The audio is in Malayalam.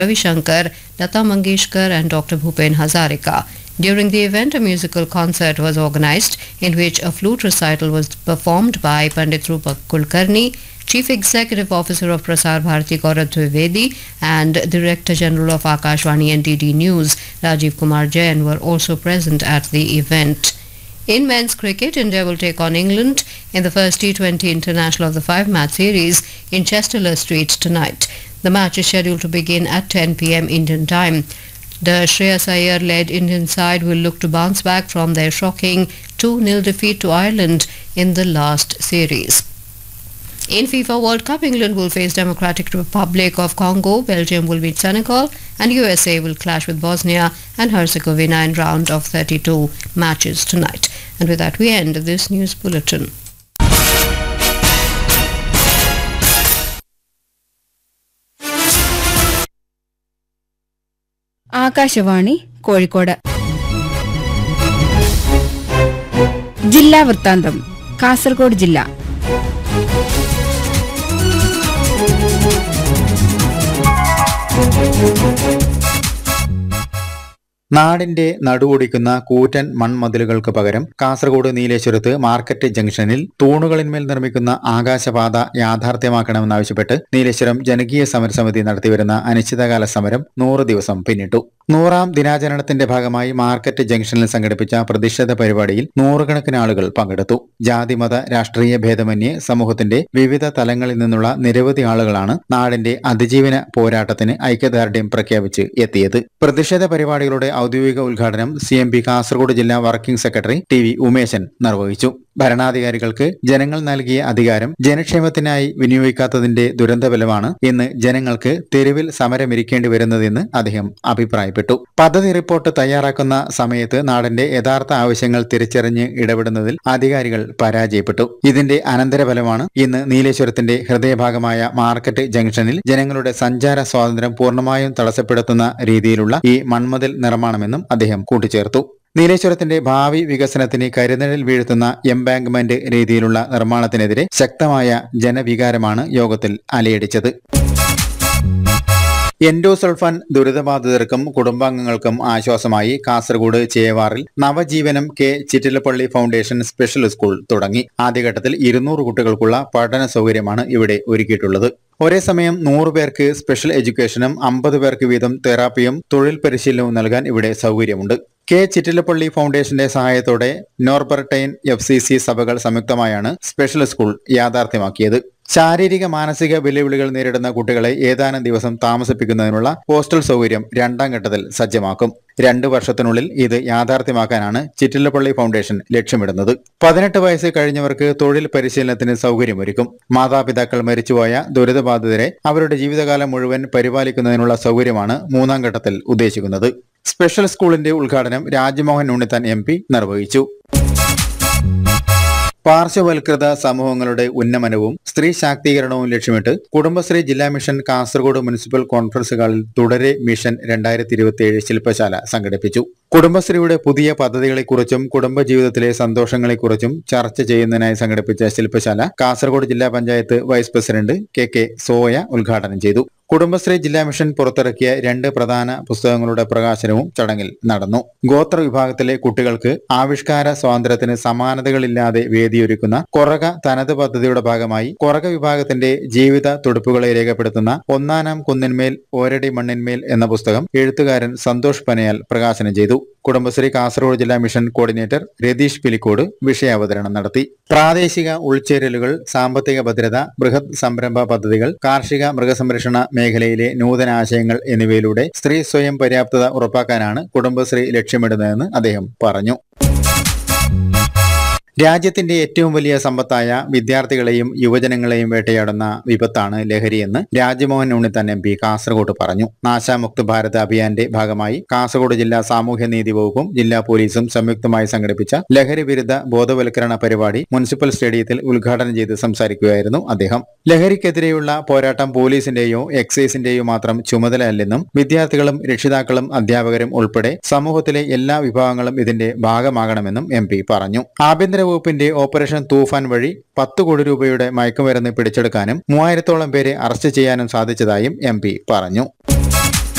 Ravi Shankar, Lata Mangeshkar, and Dr. Bhupen Hazarika. During the event, a musical concert was organized in which a flute recital was performed by Pandit Rupa Kulkarni, Chief Executive Officer of Prasar Bharati Gaurav Dwivedi, and Director General of Akashvani and DD News, Rajiv Kumar Jain, were also present at the event. In men's cricket, India will take on England in the first T20 international of the five-match series in Chesterler Street tonight. The match is scheduled to begin at 10 p.m. Indian time. The Shreyas Iyer-led Indian side will look to bounce back from their shocking 2-0 defeat to Ireland in the last series. In FIFA World Cup, England will face Democratic Republic of Congo, Belgium will meet Senegal, and USA will clash with Bosnia and Herzegovina in round of 32 matches tonight. And with that, we end this news bulletin. Akashvani Kozhikode ജില്ലാ വൃത്താന്തം കാസർഗോഡ് ജില്ല നാടിന്റെ നടുവൊടിക്കുന്ന കൂറ്റൻ മൺമതിലുകൾക്ക് പകരം കാസർഗോഡ് നീലേശ്വരത്ത് മാർക്കറ്റ് ജംഗ്ഷനിൽ തൂണുകളിന്മേൽ നിർമ്മിക്കുന്ന ആകാശപാത യാഥാർത്ഥ്യമാക്കണമെന്നാവശ്യപ്പെട്ട് നീലേശ്വരം ജനകീയ സമരസമിതി നടത്തിവരുന്ന അനിശ്ചിതകാല സമരം നൂറ് ദിവസം പിന്നിട്ടു നൂറാം ദിനാചരണത്തിന്റെ ഭാഗമായി മാർക്കറ്റ് ജംഗ്ഷനിൽ സംഘടിപ്പിച്ച പ്രതിഷേധ പരിപാടിയിൽ നൂറുകണക്കിന് ആളുകൾ പങ്കെടുത്തു ജാതിമത രാഷ്ട്രീയ ഭേദമന്യേ സമൂഹത്തിന്റെ വിവിധ തലങ്ങളിൽ നിന്നുള്ള നിരവധി ആളുകളാണ് നാടിന്റെ അതിജീവന പോരാട്ടത്തിന് ഐക്യദാർഢ്യം പ്രഖ്യാപിച്ച് എത്തിയത് പ്രതിഷേധ പരിപാടികളുടെ ഔദ്യോഗിക ഉദ്ഘാടനം സി എം പി കാസർഗോഡ് ജില്ലാ working secretary T V Umeshan നിർവഹിച്ചു ഭരണാധികാരികൾക്ക് ജനങ്ങൾ നൽകിയ അധികാരം ജനക്ഷേമത്തിനായി വിനിയോഗിക്കാത്തതിന്റെ ദുരന്തഫലമാണ് ഇന്ന് ജനങ്ങൾക്ക് തെരുവിൽ സമരമിരിക്കേണ്ടി വരുന്നതെന്ന് അദ്ദേഹം അഭിപ്രായപ്പെട്ടു പദ്ധതി റിപ്പോർട്ട് തയ്യാറാക്കുന്ന സമയത്ത് നാടിന്റെ യഥാർത്ഥ ആവശ്യങ്ങൾ തിരിച്ചറിഞ്ഞ് ഇടപെടുന്നതിൽ അധികാരികൾ പരാജയപ്പെട്ടു ഇതിന്റെ അനന്തരഫലമാണ് ഇന്ന് നീലേശ്വരത്തിന്റെ ഹൃദയഭാഗമായ മാർക്കറ്റ് ജംഗ്ഷനിൽ ജനങ്ങളുടെ സഞ്ചാര സ്വാതന്ത്ര്യം പൂർണ്ണമായും തടസ്സപ്പെടുത്തുന്ന രീതിയിലുള്ള ഈ മൺമതിൽ നിർമ്മാണമെന്നും അദ്ദേഹം കൂട്ടിച്ചേർത്തു നീലേശ്വരത്തിന്റെ ഭാവി വികസനത്തിന് കരുതലിൽ വീഴ്ത്തുന്ന എംബാങ്ക്മെന്റ് രീതിയിലുള്ള നിർമ്മാണത്തിനെതിരെ ശക്തമായ ജനവികാരമാണ് യോഗത്തിൽ അലയടിച്ചത് എൻഡോസൾഫാൻ ദുരിതബാധിതർക്കും കുടുംബാംഗങ്ങൾക്കും ആശ്വാസമായി കാസർഗോഡ് ചേവാറിൽ Navajeevanam K Chittilappilly foundation special school തുടങ്ങി ആദ്യഘട്ടത്തിൽ ഇരുന്നൂറ് കുട്ടികൾക്കുള്ള പഠന സൗകര്യമാണ് ഇവിടെ ഒരുക്കിയിട്ടുള്ളത് ഒരേ സമയം നൂറ് പേർക്ക് സ്പെഷ്യൽ എഡ്യൂക്കേഷനും അമ്പത് പേർക്ക് വീതം തെറാപ്പിയും തൊഴിൽ പരിശീലനവും നൽകാൻ ഇവിടെ സൗകര്യമുണ്ട് കെ ചിറ്റിലപ്പള്ളി ഫൗണ്ടേഷന്റെ സഹായത്തോടെ നോർബർട്ടൈൻ എഫ് സി സി സഭകൾ സംയുക്തമായാണ് സ്പെഷ്യൽ സ്കൂൾ യാഥാർത്ഥ്യമാക്കിയത് ശാരീരിക മാനസിക വെല്ലുവിളികൾ നേരിടുന്ന കുട്ടികളെ ഏതാനും ദിവസം താമസിപ്പിക്കുന്നതിനുള്ള ഹോസ്റ്റൽ സൗകര്യം രണ്ടാം ഘട്ടത്തിൽ സജ്ജമാക്കും രണ്ടു വർഷത്തിനുള്ളിൽ ഇത് യാഥാർത്ഥ്യമാക്കാനാണ് ചിറ്റിലപ്പള്ളി ഫൗണ്ടേഷൻ ലക്ഷ്യമിടുന്നത് പതിനെട്ട് വയസ്സ് കഴിഞ്ഞവർക്ക് തൊഴിൽ പരിശീലനത്തിന് സൗകര്യമൊരുക്കും മാതാപിതാക്കൾ മരിച്ചുപോയ ദുരിതബാധിതരെ അവരുടെ ജീവിതകാലം മുഴുവൻ പരിപാലിക്കുന്നതിനുള്ള സൗകര്യമാണ് മൂന്നാം ഘട്ടത്തിൽ ഉദ്ദേശിക്കുന്നത് സ്പെഷ്യൽ സ്കൂളിന്റെ ഉദ്ഘാടനം രാജ്മോഹൻ ഉണ്ണിത്താൻ എം പി നിർവഹിച്ചു പാർശ്വവൽകൃത സമൂഹങ്ങളുടെ ഉന്നമനവും സ്ത്രീ ശാക്തീകരണവും ലക്ഷ്യമിട്ട് കുടുംബശ്രീ ജില്ലാ മിഷൻ കാസർഗോഡ് മുനിസിപ്പൽ കോൺഫറൻസ് ഹാളിൽ തുടരെ മിഷൻ രണ്ടായിരത്തി ഇരുപത്തിയേഴ് ശില്പശാല സംഘടിപ്പിച്ചു കുടുംബശ്രീയുടെ പുതിയ പദ്ധതികളെക്കുറിച്ചും കുടുംബജീവിതത്തിലെ സന്തോഷങ്ങളെക്കുറിച്ചും ചർച്ച ചെയ്യുന്നതിനായി സംഘടിപ്പിച്ച ശില്പശാല കാസർഗോഡ് ജില്ലാ panchayat vice president K K Soya ഉദ്ഘാടനം ചെയ്തു കുടുംബശ്രീ ജില്ലാ മിഷൻ പുറത്തിറക്കിയ രണ്ട് പ്രധാന പുസ്തകങ്ങളുടെ പ്രകാശനവും ചടങ്ങിൽ നടന്നു ഗോത്ര വിഭാഗത്തിലെ കുട്ടികൾക്ക് ആവിഷ്കാര സ്വാതന്ത്ര്യത്തിന് സമാനതകളില്ലാതെ വേദിയൊരുക്കുന്ന കൊറക തനത് പദ്ധതിയുടെ ഭാഗമായി കൊറക വിഭാഗത്തിന്റെ ജീവിത തുടുപ്പുകളെ രേഖപ്പെടുത്തുന്ന ഒന്നാനാം കുന്നിന്മേൽ ഓരടി മണ്ണിന്മേൽ എന്ന പുസ്തകം എഴുത്തുകാരൻ സന്തോഷ് പനയാൽ പ്രകാശനം ചെയ്തു കുടുംബശ്രീ കാസർഗോഡ് ജില്ലാ മിഷൻ കോർഡിനേറ്റർ രതീഷ് പിലിക്കോട് വിഷയാവതരണം നടത്തി പ്രാദേശിക ഉൾച്ചേരലുകൾ സാമ്പത്തിക ഭദ്രത ബൃഹത് സംരംഭ പദ്ധതികൾ കാർഷിക മൃഗസംരക്ഷണ മേഖലയിലെ നൂതന ആശയങ്ങൾ എന്നിവയിലൂടെ സ്ത്രീ സ്വയം പര്യാപ്തത ഉറപ്പാക്കാനാണ് കുടുംബശ്രീ ലക്ഷ്യമിടുന്നതെന്ന് അദ്ദേഹം പറഞ്ഞു രാജ്യത്തിന്റെ ഏറ്റവും വലിയ സമ്പത്തായ വിദ്യാർത്ഥികളെയും യുവജനങ്ങളെയും വേട്ടയാടുന്ന വിപത്താണ് ലഹരിയെന്ന് രാജ്മോഹൻ ഉണ്ണിത്താൻ എം പി കാസർഗോഡ് പറഞ്ഞു നാശാമുക്ത് ഭാരത് അഭിയാന്റെ ഭാഗമായി കാസർഗോഡ് ജില്ലാ സാമൂഹ്യനീതി വകുപ്പും ജില്ലാ പോലീസും സംയുക്തമായി സംഘടിപ്പിച്ച ലഹരി വിരുദ്ധ ബോധവൽക്കരണ പരിപാടി മുനിസിപ്പൽ സ്റ്റേഡിയത്തിൽ ഉദ്ഘാടനം ചെയ്ത് സംസാരിക്കുകയായിരുന്നു അദ്ദേഹം ലഹരിക്കെതിരെയുള്ള പോരാട്ടം പോലീസിന്റെയോ എക്സൈസിന്റെയോ മാത്രം ചുമതലയല്ലെന്നും വിദ്യാർത്ഥികളും രക്ഷിതാക്കളും അധ്യാപകരും ഉൾപ്പെടെ സമൂഹത്തിലെ എല്ലാ വിഭാഗങ്ങളും ഇതിന്റെ ഭാഗമാകണമെന്നും എം പി പറഞ്ഞു ആഭ്യന്തര വകുപ്പിന്റെ ഓപ്പറേഷൻ തൂഫാൻ വഴി പത്ത് കോടി രൂപയുടെ മയക്കുമരുന്ന് പിടിച്ചെടുക്കാനും മൂവായിരത്തോളം പേരെ അറസ്റ്റ് ചെയ്യാനും സാധിച്ചതായും എം പറഞ്ഞു